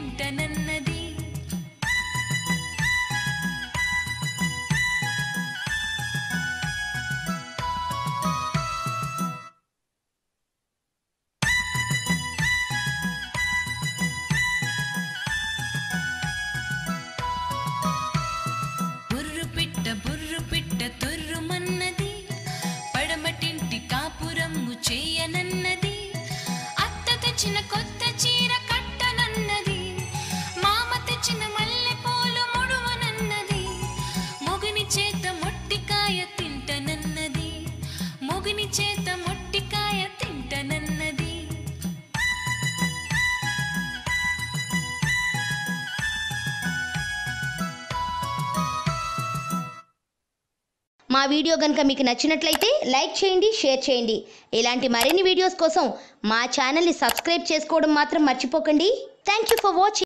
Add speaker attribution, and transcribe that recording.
Speaker 1: తింటనన్నది బుర్రు పిట్ట బుర్రు పిట్ట తుర్రుమన్నది పడమటింటి కాపురమ్ము చేయనన్నది అత్త తెచ్చిన కొత్త చీర కట్టనన్నది మామ తెచ్చిన మల్లె పూలు ముడువనన్నది మొగుని చేత మొట్టికాయ తింటనన్నది మొగుని చేత మొట్టికాయ తింటనన్నది
Speaker 2: మా వీడియో కనుక మీకు నచ్చినట్లయితే లైక్ చేయండి షేర్ చేయండి ఇలాంటి మరిన్ని వీడియోస్ కోసం మా ఛానల్ని సబ్స్క్రైబ్ చేసుకోవడం మాత్రం మర్చిపోకండి థ్యాంక్ యూ ఫర్ వాచింగ్